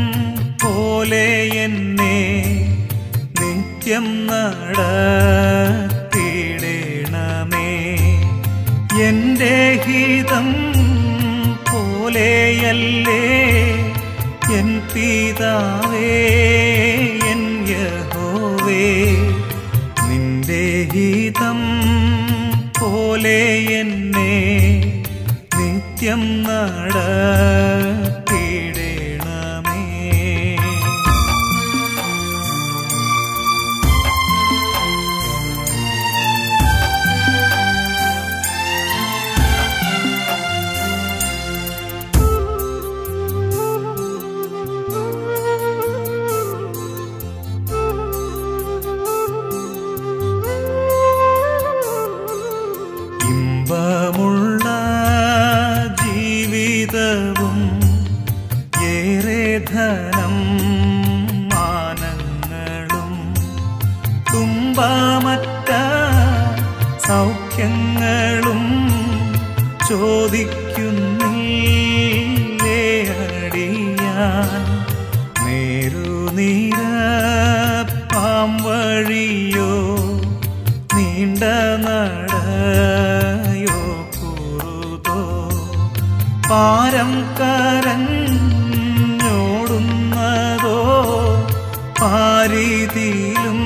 പോലെ എന്നെ നിത്യം നടത്തിയിടണമേ എന്റെ ഹിതം പോലെയല്ലേ എൻ പിതാവേ എൻ യഹോവേ നിന്റെ ഹിതം പോലെ എന്നെ നിത്യം നടത്തിയിടണമേ ഇമ്പമുള്ള ജീവിതവും ഏറെ ധനം മാനങ്ങളും തുമ്പമറ്റ സൗഖ്യങ്ങളും ചോദിക്കുന്നില്ലേ അടിയാൻ നേരുനീര പാമ്പഴിയോ നീണ്ട നടയോ കുറുതോ പാരം കരഞ്ഞോടുന്നതോ പാരിതിയിലും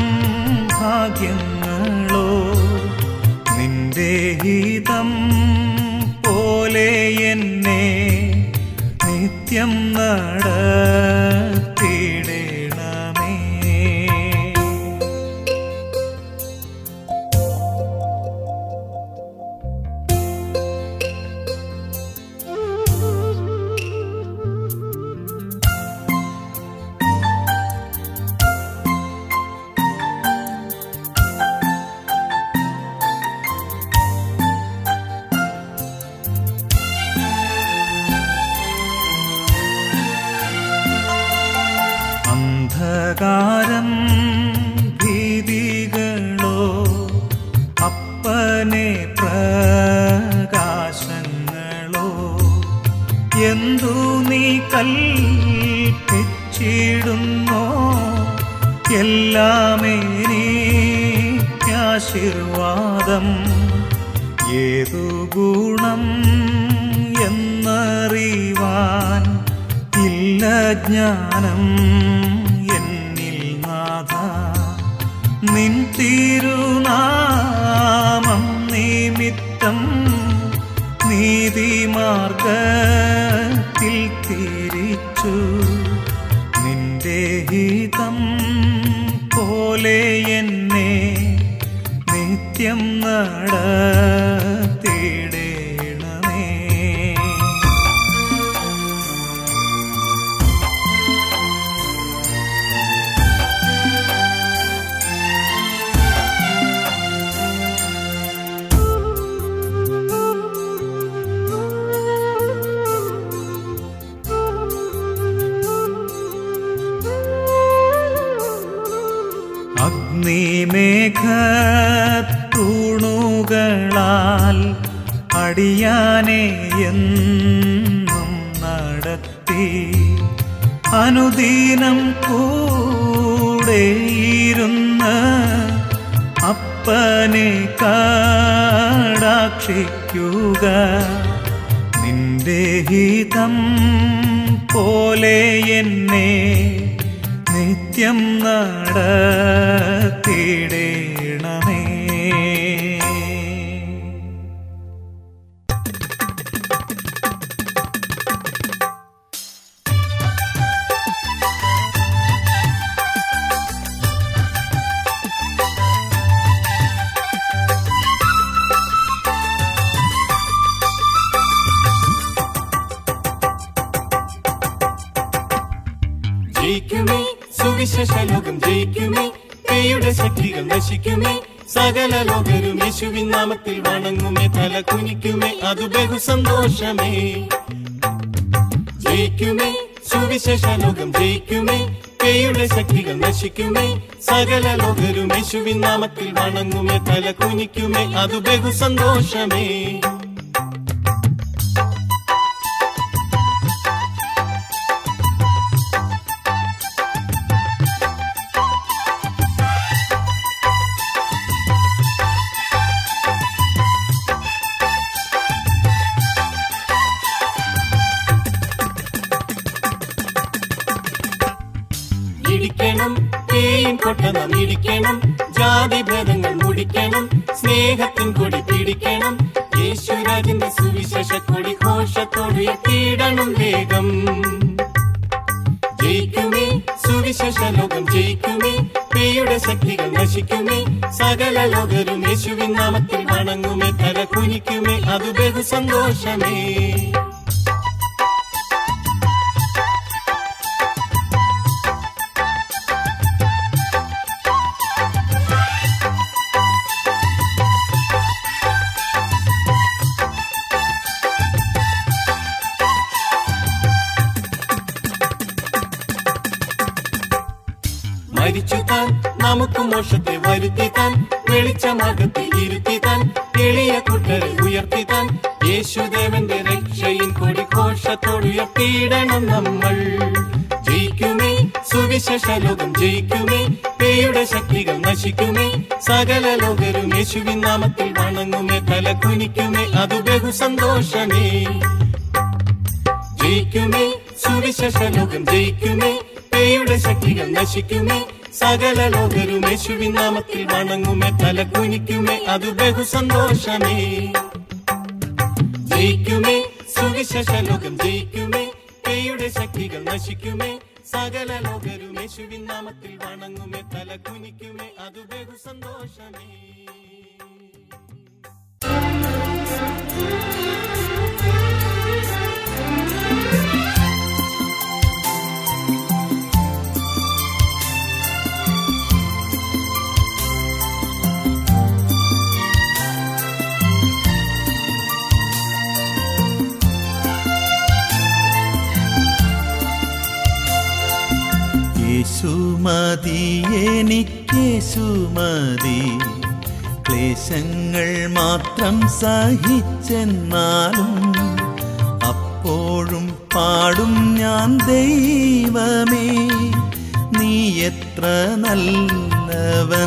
ഭാഗ്യങ്ങളോ നിന്റെ ഹിതം പോലെ എന്നെ നിത്യം നടത്തിയിടണമേ അന്ധകാരം ഭീതികളോ അപ്പനെ പ്രകാശങ്ങളോ എന്തു നീ കൽപ്പിച്ചിടുന്നോ എല്ലാമേനിക്കാശീർവാദം ഏതു ഗുണം എന്നറിവാൻ ഇല്ല ജ്ഞാനം എന്നിൽ നാഥ നിൻ തിരുനാമം നിമിത്തം നീതിമാർഗത്തിൽ തിരിച്ചു നിന്റെ ഹിതം പോലെ എന്നെ നിത്യം നടത്തിയിടണമേ അഗ്നിമേഘ തൂണുകളാൽ അടിയാനെ എന്നും നടത്തി അനുദീനം കൂടെയിരുന്ന് അപ്പനെ കാടാക്ഷിക്കുക നിന്റെ ഹിതം പോലെ എന്നെ നിത്യം നടത്തിയിടണമേ ജയിക്കുമേ സുവിശേഷ ലോകം ജയിക്കുമേ പേയുടെ ശക്തികൾ നശിക്കുമേ സകല ലോകരും യേശുവിൻ നാമത്തിൽ വണങ്ങുമേ തല കുനിക്കുമേ അത് ബഹു സന്തോഷമേ ജയിക്കുമേ സുവിശേഷ ലോകം ജയിക്കുമേ പേയുടെ ശക്തികൾ നശിക്കുമേ സകല ലോകരും യേശുവിൻ നാമത്തിൽ വണങ്ങുമേ തല കുനിക്കുമേ അത് ബഹു സന്തോഷമേ പിടിക്കണം തേയിൻ കൊട്ട നാം ഇടിക്കണം ജാതി ഭേദങ്ങൾ മുടിക്കണം സ്നേഹത്തിൻ കൊടി പിടിക്കണം യേശുരാജിന്റെ സുവിശേഷ കൊടി ഘോഷത്തോടുയർത്തിയിടണം വേഗം ജയിക്കുമേ സുവിശേഷ ലോകം ജയിക്കുമേ പേയുടെ ശക്തികൾ നശിക്കുമേ സകല ലോകരും യേശുവിൻ നാമത്തിൽ വണങ്ങുമേ തല കുനിക്കുമേ അത് ബഹു സന്തോഷമേ മരിച്ചു താൻ നമുക്ക് മോക്ഷത്തെ വരുത്തി താൻ വെളിച്ചമാർഗത്തിൽ ഇരുത്തി താൻ എളിയ കുട്ടരെ ഉയർത്തി താൻ യേശുദേവന്റെ രക്ഷയിൻ കൊടി ഘോഷത്തോടുയർത്തിയിടണം നമ്മൾ ജയിക്കുമേ സുവിശേഷ ലോകം ജയിക്കുമേ പേയുടെ ശക്തികൾ നശിക്കുമേ സകല ലോകരും യേശുവിൻ നാമത്തിൽ വണങ്ങുമേ തല കുനിക്കുമേ അത് ബഹു സന്തോഷമേ ജയിക്കുമേ സുവിശേഷ ലോകം ജയിക്കുമേ പേയുടെ ശക്തികൾ നശിക്കുമേ സകല ലോകരും യേശുവിൻ നാമത്തിൽ വണങ്ങുമേ തല കുനിക്കുമേ അത് ബഹു സന്തോഷമേ ജയിക്കുമേ സുവിശേഷ ലോകം ജയിക്കുമേ പേയുടെ ശക്തികൾ നശിക്കുമേ സകല ലോകരും യേശുവിൻ നാമത്തിൽ വണങ്ങുമേ തല കുനിക്കുമേ അത് ബഹു സന്തോഷമേ യേശുമതി എനിക്കേശുമതി ക്ലേശങ്ങൾ മാത്രം സഹിച്ചെന്നാലും അപ്പോഴും പാടും ഞാൻ ദൈവമേ നീ എത്ര നല്ലവൻ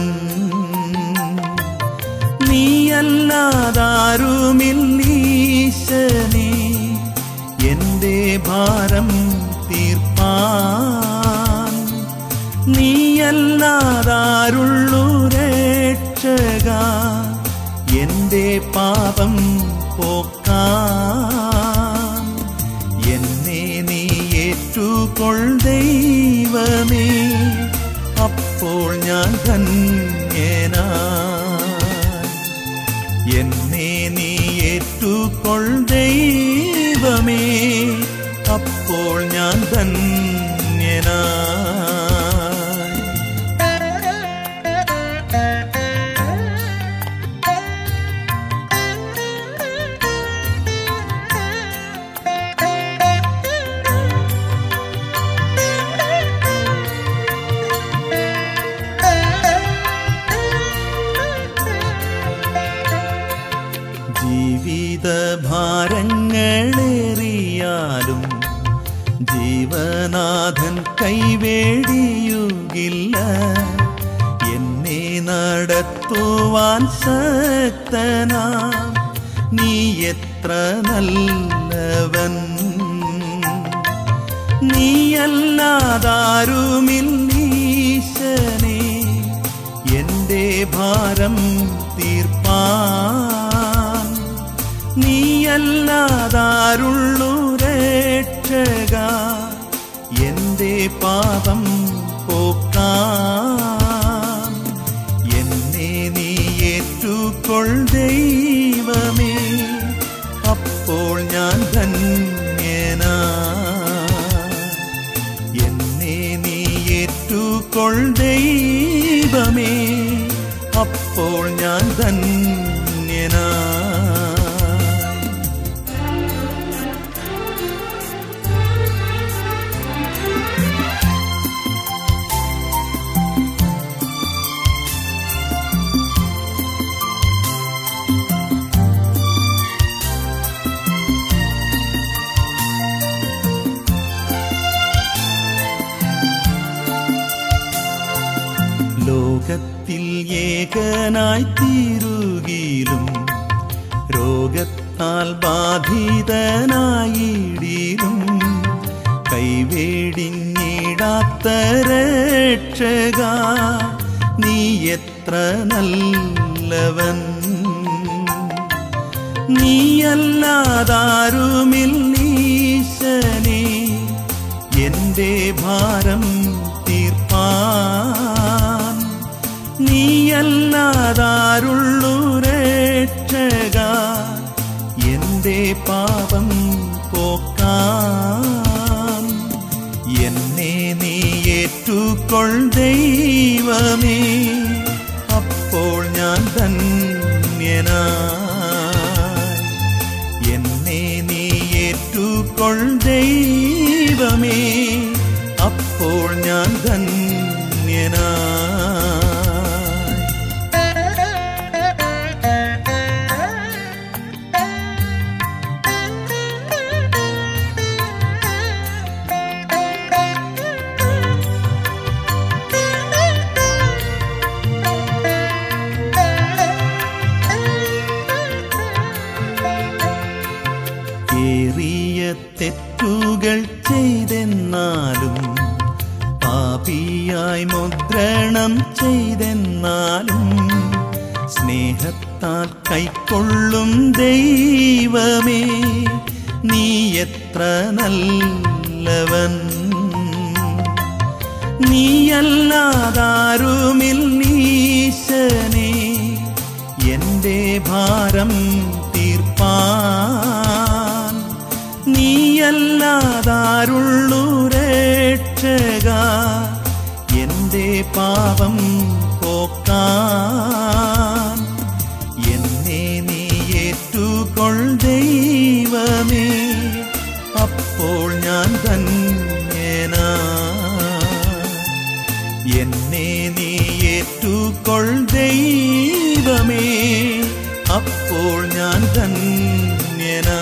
നീയല്ലാതാരുമില്ലീശനേ എന്റെ ഭാരം തീർപ്പാൻ നീയല്ലാതാരുള്ളു രക്ഷക എന്റെ പാപം പോക്കാൻ എന്നെ നീ ഏറ്റുകൊൾ ദൈവമേ അപ്പോൾ ഞാൻ ധന്യനായി എന്നെ നീ ഏറ്റുകൊൾ ദൈവമേ അപ്പോൾ ഞാൻ ധന്യനായി ജീവിത ഭാരങ്ങളേറിയാലും ജീവനാഥൻ കൈവേടിയുകില്ല എന്നെ നടത്തുവാൻ ശക്തനാ നീ എത്ര നല്ലവൻ നീയല്ലാതാരുമില്ലീശനെ എന്റെ ഭാരം തീർപ്പാൻ നീയല്ലാതാരുള്ളു രക്ഷക എന്റെ പാപം പോക്കാൻ എന്നെ നീ ഏറ്റുകൊൾ ദൈവമേ അപ്പോൾ ഞാൻ ധന്യനായി എന്നെ നീ ഏറ്റുകൊൾ ദൈവമേ അപ്പോൾ ഞാൻ ധന്യനായി ലോകത്തിൽ ഏകനായി തീരുകിലും രോഗത്താൽ ബാധിതനായിടിലും കൈവേടിഞ്ഞിടാതെ തേടാത്ത രക്ഷക നീ എത്ര നല്ലവൻ നീയല്ലാതാരുമില്ലീശനെ എന്റെ ഭാരം തീർപ്പാൻ നീയല്ലാതാരുള്ളു രക്ഷക എന്റെ പാപം പോക്കാൻ എന്നെ നീ ഏറ്റുകൊൾ ദൈവമേ അപ്പോൾ ഞാൻ ധന്യനായി എന്നെ നീ ഏറ്റുകൊൾ ദൈവമേ അപ്പോൾ ഞാൻ ധന്യനായി ഏറിയ തെറ്റുകൾ ചെയ്തെന്നാലും പാപിയായി മുദ്രണം ചെയ്തെന്നാലും സ്നേഹത്താൽ കൈക്കൊള്ളും ദൈവമേ നീ എത്ര നല്ലവൻ നീയല്ലാതാരുമില്ലീശനെ എന്റെ ഭാരം തീർപ്പാൻ നീയല്ലാതാരുള്ളു രക്ഷക എന്റെ പാപം പോക്കാൻ എന്നെ നീ ഏറ്റുകൊൾ ദൈവമേ അപ്പോൾ ഞാൻ ധന്യനാ എന്നെ നീ ഏറ്റുകൊൾ ദൈവമേ അപ്പോൾ ഞാൻ ധന്യനാ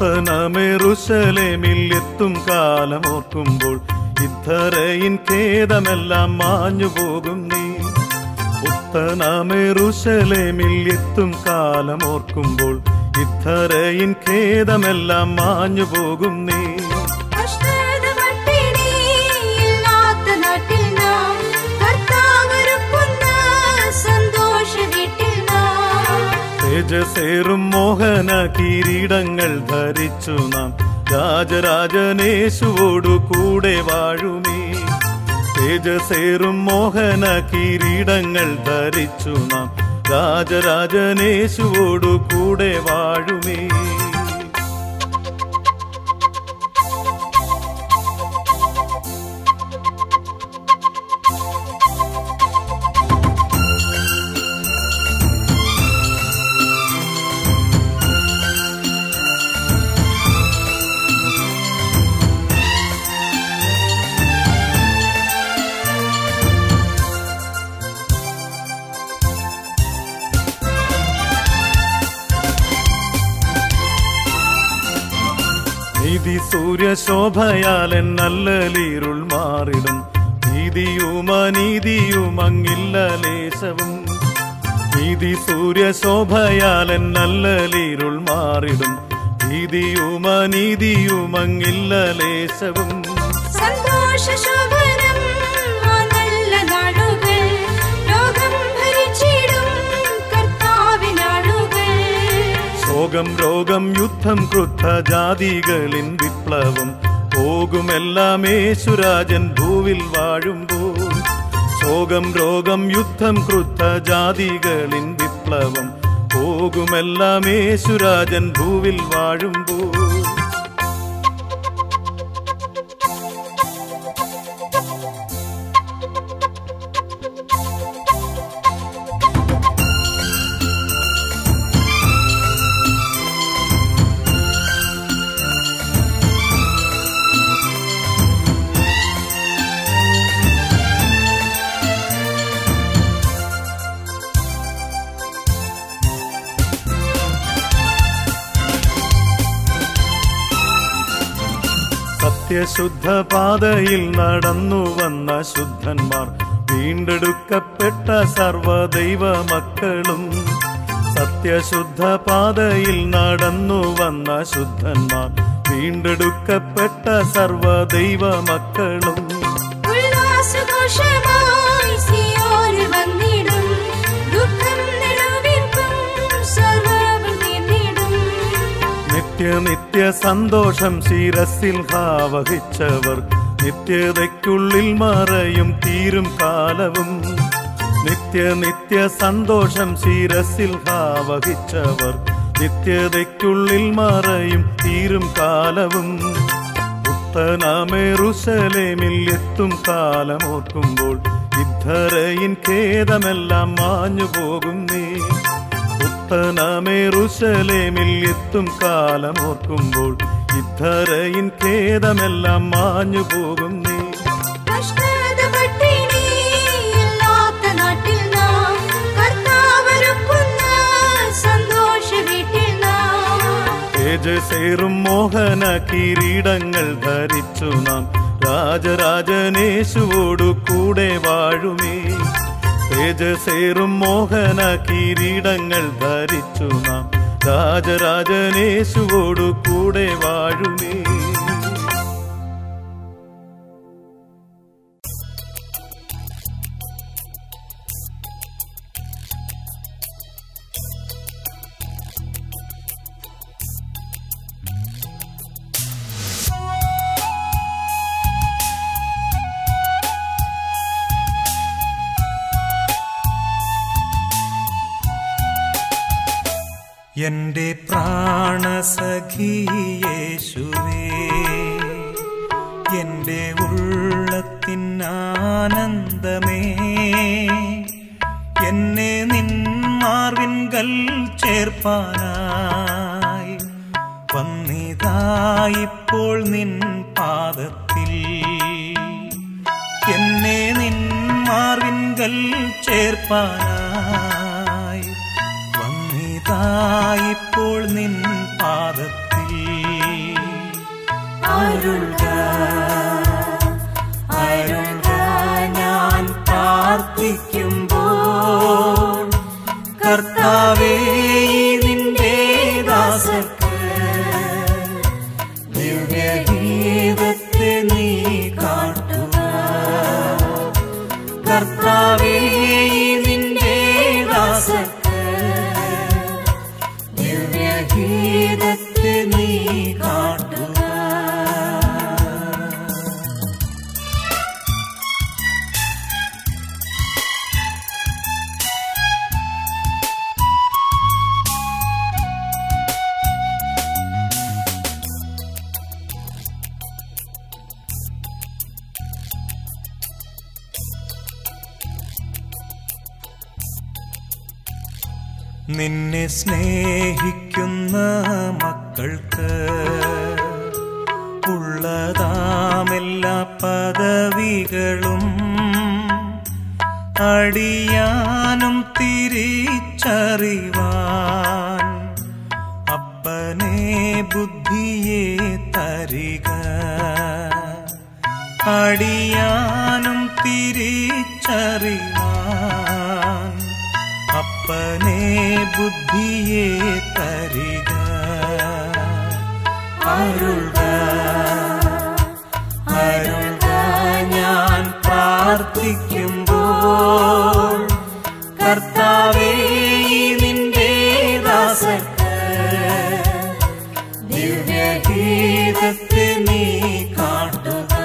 പുത്തനമെറുശലേമിൽ എത്തും കാലമോർക്കുമ്പോൾ ഇദ്ധരയിൻ ഖേദമെല്ലാം മാഞ്ഞു പോകും നീ പുത്തനമെറുശലേമിൽ എത്തും കാലമോർക്കുമ്പോൾ ഇദ്ധരയിൻ ഖേദമെല്ലാം മാഞ്ഞു പോകും നീ കഷ്ടത പട്ടിണി ഇല്ലാത്ത നാട്ടിൽ നാം കർത്താവൊരുക്കുന്ന സന്തോഷ വീട്ടിൽ നാം തേജസേറും മോഹന കിരീടങ്ങൾ ധരിച്ചു നാം രാജരാജനേശുവോടു കൂടെ വാഴുമേ തേജസേറും മോഹന കിരീടങ്ങൾ ധരിച്ചു നാം രാജരാജനേശുവോടു കൂടെ വാഴുമേ നീതി സൂര്യശോഭയാലൻ നല്ല ലീരുൾ മാറിടും നീതിയും അനീതിയും അങ്ങില്ല ലേശവും നീതി സൂര്യശോഭയാലൻ നല്ല ലീരുൾ മാറിടും നീതിയും അനീതിയും അങ്ങില്ല ലേശവും സന്തോഷ ശോഭനം ആ നല്ല നാളുകൾ ലോകം ഭരിച്ചിടും കർത്താവിനാളുകൾ ശോകം രോഗം യുദ്ധം ക്രുദ്ധ ജാതികളിൻ വിപ്ലവം പോകുമെല്ലാം യേശുരാജൻ ഭൂവിൽ വാഴുമ്പോൾ ശോകം രോഗം യുദ്ധം ക്രുദ്ധ ജാതികളിൻ വിപ്ലവം പോകുമെല്ലാം യേശുരാജൻ ഭൂവിൽ വാഴുമ്പോൾ സത്യശുദ്ധ പാതയിൽ നടന്നു വന്ന ശുദ്ധന്മാർ വീണ്ടെടുക്കപ്പെട്ട സർവദൈവ മക്കളും സത്യശുദ്ധ പാതയിൽ നടന്നു വന്ന ശുദ്ധന്മാർ വീണ്ടെടുക്കപ്പെട്ട സർവദൈവ മക്കളും ഉല്ലാസഘോഷമായി സിയോനിൽ വന്നിടും ദുഃഖം നിലവിൽക്കും സർവ്വവും തീർന്നിടും നിത്യ നിത്യ സന്തോഷം ശിരസിൽ ഹാവഹിച്ചവർ നിത്യതയ്ക്കുള്ളിൽ മറയും തീരും കാലവും നിത്യ നിത്യ സന്തോഷം ശിരസിൽ ഹാവഹിച്ചവർ നിത്യതയ്ക്കുള്ളിൽ മറയും തീരും കാലവും പുത്തനാമേറുശലേമിൽ എത്തും കാലമോർക്കുമ്പോൾ ഇദ്ധരയിൻ ഖേദമെല്ലാം മാഞ്ഞു പോകും നീ പുത്തനാമേറുശലേമിൽ എത്തും കാലമോർക്കുമ്പോൾ ഇദ്ധരയിൻ ഖേദമെല്ലാം മാഞ്ഞു പോകും നീ കഷ്ടത പട്ടിണി ഇല്ലാത്ത നാട്ടിൽ നാം കർത്താവൊരുക്കുന്ന സന്തോഷ വീട്ടിൽ നാം തേജസേറും മോഹന കിരീടങ്ങൾ ധരിച്ചു നാം രാജരാജനേശുവോടു കൂടെ വാഴുമേ തേജസേറും മോഹന കിരീടങ്ങൾ ധരിച്ചു നാം രാജരാജനേശുവോടു കൂടെ വാഴുമേ എന്റെ പ്രാണസഖിയേശുവേ എന്റെ ഉള്ളത്തിനാനന്ദമേ എന്നെ നിൻ മാർവിൻകൽ ചേർപ്പാനായി വന്നിതായിപ്പോൾ നിൻ പാദത്തിൽ എന്നെ നിൻ മാർവിൻകൽ ചേർപ്പാനായി വന്നിതായിപ്പോൾ നിൻ പാദത്തിൽ അരുൾക അരുൾക ഞാൻ പ്രാർത്ഥിക്കുമ്പോൾ കർത്താവേ ഈ നിന്റെ ദാസർക്ക് ദിവ്യഗീതത്തെ നീ കാട്ടുക കർത്താവേ ഈ നിന്റെ ദാസർക്ക് ദിവ്യഗീതത്തെ നീ കാട്ടുക നിന്നെ സ്നേഹിക്കുന്ന മക്കൾക്ക് ഉള്ളതാമെല്ലാ പദവികളും അടിയാനും തിരിച്ചറിവാൻ അപ്പനെ ബുദ്ധിയെ തരിക അടിയാനും തിരിച്ചറിവാൻ അപ്പനെ ബുദ്ധിയെ തരിക അരുൾക അരുൾക ഞാൻ പ്രാർത്ഥിക്കുമ്പോൾ കർത്താവേ ഈ നിന്റെ ദാസർക്ക് ദിവ്യഗീതത്തെ നീ കാട്ടുക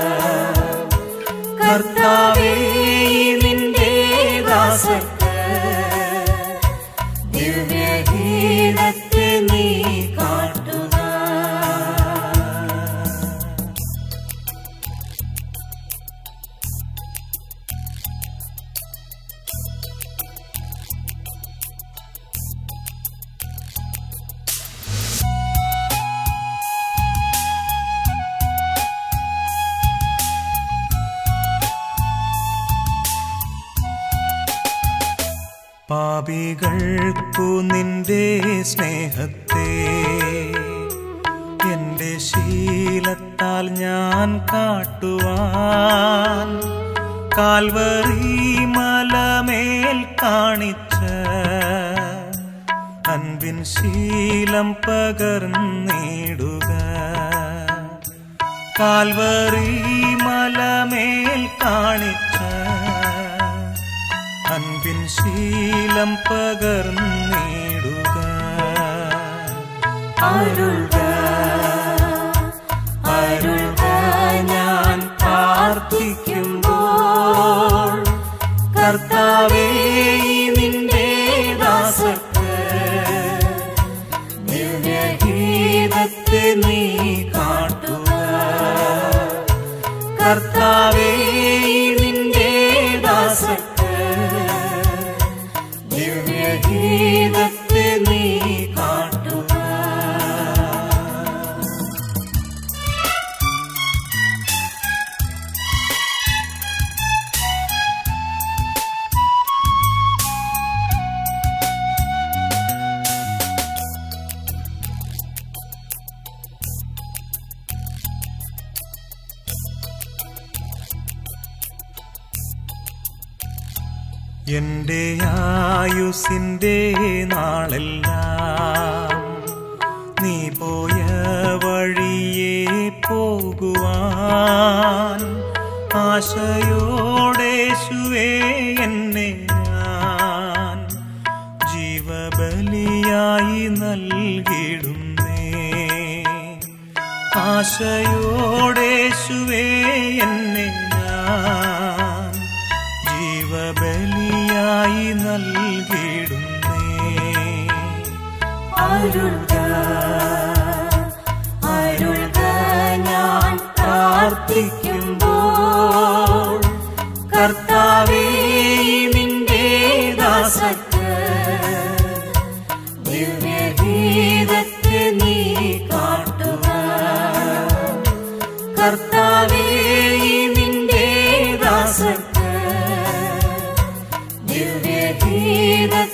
കർത്താവേ ഈ നിന്റെ ദാസർക്ക് ദിവ്യഗീതത്തെ നീ കാട്ടുക പാപികൾക്കു നിന്റെ സ്നേഹത്തെ എന്റെ ശീലത്താൽ ഞാൻ കാട്ടുവാൻ കാൽവറി മലമേൽ കാണിച്ച അൻപിൻ ശീലം പകർന്നിടുക കാൽവറി മലമേൽ കാണിച്ച അൻപിൻ ശീലം പകർന്നിടുക അരുൾക അരുൾക ഞാൻ പ്രാർത്ഥിക്കുമ്പോൾ കർത്താവേ ഈ നിന്റെ ദാസർക്ക് ദിവ്യഗീതത്തെ നീ കാട്ടുക കർത്താവേ ഈ നിന്റെ ദാസർക്ക് ദിവ്യഗീതത്തെ നീ കാട്ടുക എന്റെ ആയുസിന്റെ നാളെല്ലാം നീ പോയ വഴിയെ പോകുവാൻ ആശയോടേശുവേ എന്നെ ഞാൻ ജീവബലിയായി നൽകിടുന്നേ ആശയോടേശുവേ എന്നെ ഞാൻ ജീവബലിയായി നൽകിടുന്നേ അരുൾക അരുൾക ഞാൻ പ്രാർത്ഥിക്കുമ്പോൾ കർത്താവേ ഈ നിന്റെ ദാസക്ക് ദിവ്യഗീതത്തെ നീ കാട്ടുക കർത്താവേ ഈ നിന്റെ ദാസക്ക് ദിവ്യഗീതത്തെ